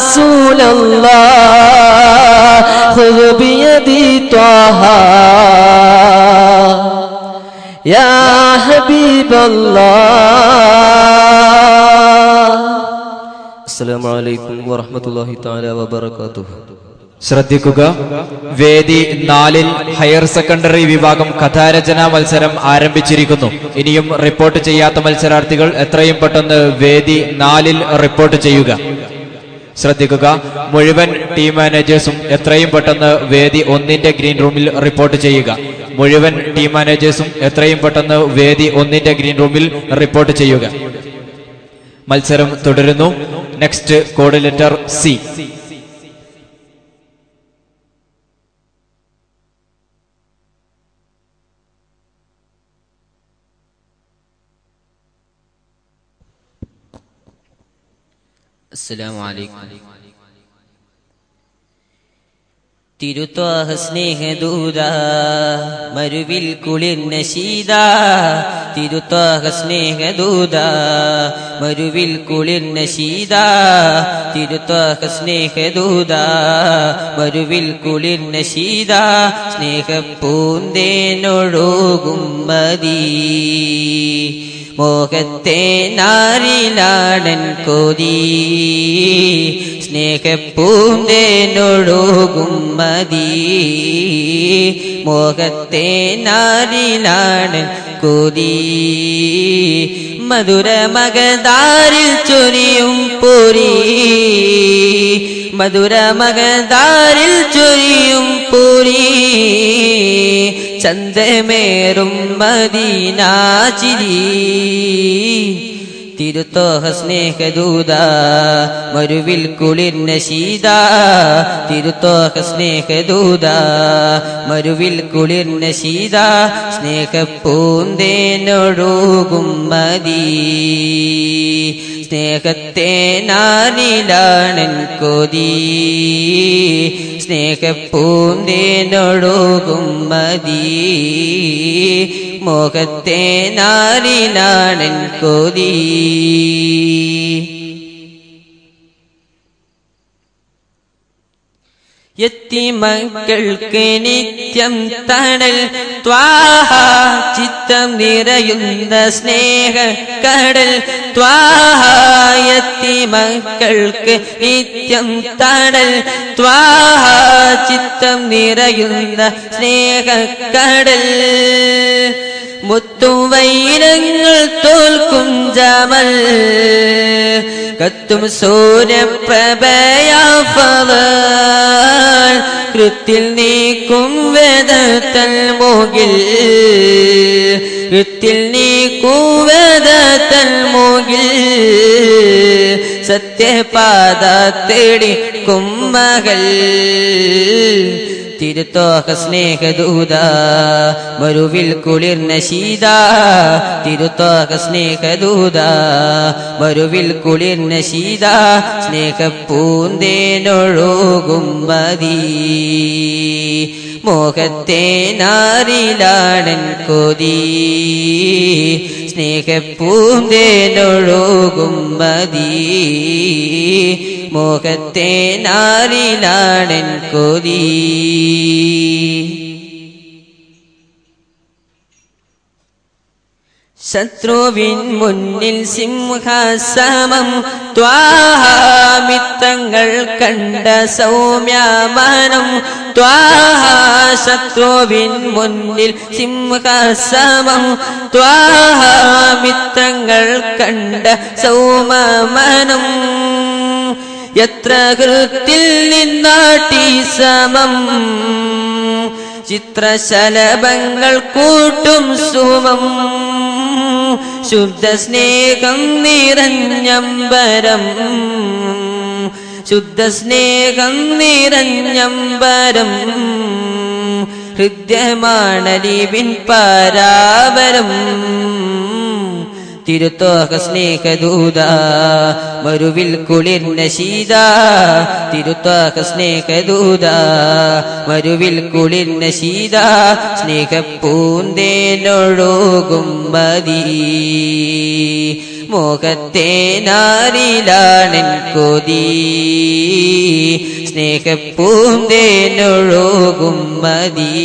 رسول الله خذ بيدي طه يا حبيب الله السلام عليكم ورحمة الله تعالى وبركاته ശ്രദ്ധിക്കുക വേദി നാലിൽ ഹയർ സെക്കൻഡറി വിഭാഗം കഥാരചനാ മത്സരം ആരംഭിച്ചിരിക്കുന്നു ഇനിയും റിപ്പോർട്ട് ചെയ്യാത്ത മത്സരാർത്ഥികൾ എത്രയും പെട്ടെന്ന് വേദി നാലിൽ റിപ്പോർട്ട് ചെയ്യുക ശ്രദ്ധിക്കുക മുഴുവൻ ടീം മാനേജേഴ്സും എത്രയും പെട്ടെന്ന് വേദി ഒന്നിന്റെ ഗ്രീൻ റൂമിൽ റിപ്പോർട്ട് ചെയ്യുക മുഴുവൻ ടീം മാനേജേഴ്സും എത്രയും പെട്ടെന്ന് വേദി ഒന്നിന്റെ ഗ്രീൻ റൂമിൽ റിപ്പോർട്ട് ചെയ്യുക മത്സരം തുടരുന്നു നെക്സ്റ്റ് കോഡ് ലെറ്റർ സി السلام عليكم തിരുത്വാഹ സ്നേഹദൂത മരുവിൽ കുളിർന്ന ശീത തിരുത്വാഹ സ്നേഹദൂത മരുവിൽ കുളിർന്ന ശീത തിരുത്വാഹ സ്നേഹദൂത മരുവിൽ കുളിർന്ന ശീത സ്നേഹപ്പൂന്തേനൊഴുകും മതി മോഹത്തെ നാരിലാടൻ കൊതി സ്നേഹപ്പൂന്തേനൊഴുകും മതി മോഹത്തെ നാരിലാടൻ കൊതി മധുര മകതാരിൽ ചൊരിയും പൊരി മധുര മകതാരിൽ ചൊരിയും പൊരി ചന്തമേറും മദീനാചിരി തിരുത്തോഹ സ്നേഹദൂത മരുവിൽ കുളിർന്ന ശീത തിരുത്തോഹ സ്നേഹദൂത മരുവിൽ കുളിർന്ന ശീത സ്നേഹപ്പൂന്തേനൊഴുകും മതി സ്നേഹത്തെ നാനിലാണൻ കൊതി സ്നേഹപ്പൂന്തേനൊഴുകും മതി മോഹത്തെ നാരിലാണൻ കൊതി യത്തിമക്കൾക്ക് നിത്യം തണൽ ത്വാഹ ചിത്തം നിറയുന്ന സ്നേഹ കടൽ ത്വാഹ യത്തിമക്കൾക്ക് നിത്യം തണൽ ത്വാഹ ചിത്തം നിറയുന്ന സ്നേഹ കടൽ മുത്തും വൈരങ്ങൾ തോൽക്കും ജമൽ കത്തും സൂര്യപ്രഭയാഫവ കൃത്തിൽ നീക്കും വേദത്തൽ മുകിൽ കൃത്തിൽ നീക്കും വേദത്തൽ മുകിൽ സത്യപാത തേടി കുമ്മകൾ തിരുത്തോഹ സ്നേഹദൂത മരുവിൽ കുളിർന്ന ശീത തിരുത്തോഹ സ്നേഹദൂത മരുവിൽ കുളിർന്ന ശീത സ്നേഹപ്പൂന്തേനൊഴുകും മതി മോഹത്തെ നാരിലാടൻ കൊതി സ്നേഹപ്പൂന്തേനൊഴുകും മതി മോഹത്തെ നാരിലാടൻ കൊതി ശത്രുവിൻ മുന്നിൽ സിംഹസമം ത്വാഹാമിത്തങ്ങൾ കണ്ട സൗമ്യമനം ത്വാഹ ശത്രുവിൻ മുന്നിൽ സിംഹസമം ത്വാഹാമിത്തങ്ങൾ കണ്ട സൗമമനം എത്ര കൃത്തിൽ നിന്നാട്ടി സമം ചിത്രശലഭങ്ങൾ കൂട്ടും സുമം ശുദ്ധ സ്നേഹം നിറഞ്ഞമ്പരം ശുദ്ധ സ്നേഹം നിറഞ്ഞമ്പരം ഹൃദ്യമാണലിവിൻ പരാവരം തിരുത്തോഹ സ്നേഹദൂത മരുവിൽ കുളിർന്ന ശീത തിരുത്തോഹ സ്നേഹദൂത മരുവിൽ കുളിർന്ന ശീത സ്നേഹപ്പൂന്തേനൊഴുകും മതി മോഹത്തെ നാരിലാണൻ കൊതി സ്നേഹപ്പൂന്തേനൊഴുകും മതി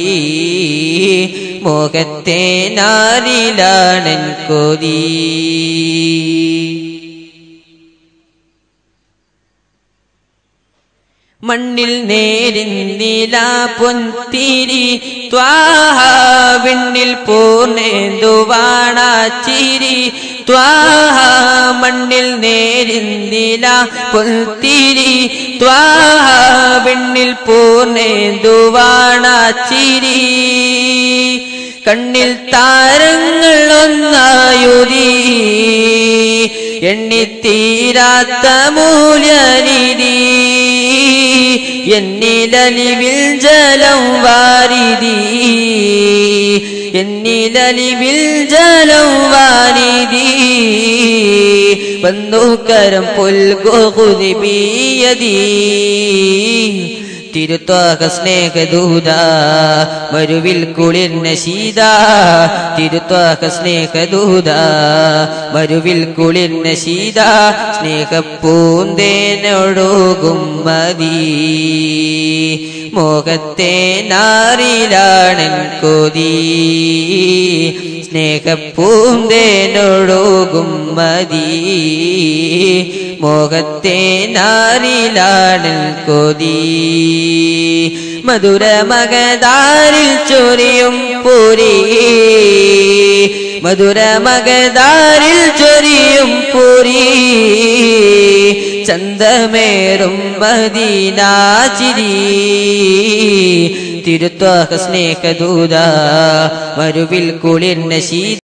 മോഹത്തെ നാരിലാണൻ കൊതി മണ്ണിൽ നേരിന്നില പൊന്തിരി ത്വാഹ വിണ്ണിൽ പൂർണ്ണേന്തുവാണാച്ചിരി ത്വാഹ മണ്ണിൽ നേരിന്നില പൊന്തിരി ത്വാഹ വിണ്ണിൽ പൂർണ്ണേന്തുവാണാച്ചിരി കണ്ണിൽ താരങ്ങൾ ഒന്നായുതി എണ്ണിത്തീരാത്ത മൂല്യനിധി എന്നിലലിവിൽ ജലം വാരിതി എന്നിലലിവിൽ ജലം വാരിതി വന്നുകരം പുൽകുതി ബീയതി തിരുത്വാക സ്നേഹദൂത മരുവിൽ കുളിർന്ന ശീത തിരുത്വാക സ്നേഹദൂത മരുവിൽ കുളിർന്ന ശീത സ്നേഹപ്പൂന്തേനൊഴുകും മതി മോഹത്തെ നാറിലാണൻ കൊതി സ്നേഹപ്പൂന്തേനൊഴുകും മതി മോഹത്തെ നാറിലാണൻ കൊതി മധുര മകതാരിൽ ചൊരിയും പൂരി മധുര മകതാരിൽ ചൊരിയും പൂരി ചന്തമേറും മദീനാചിരി തിരുത്വാഹ സ്നേഹദൂത മരുവിൽ കുളിർന്ന ശീത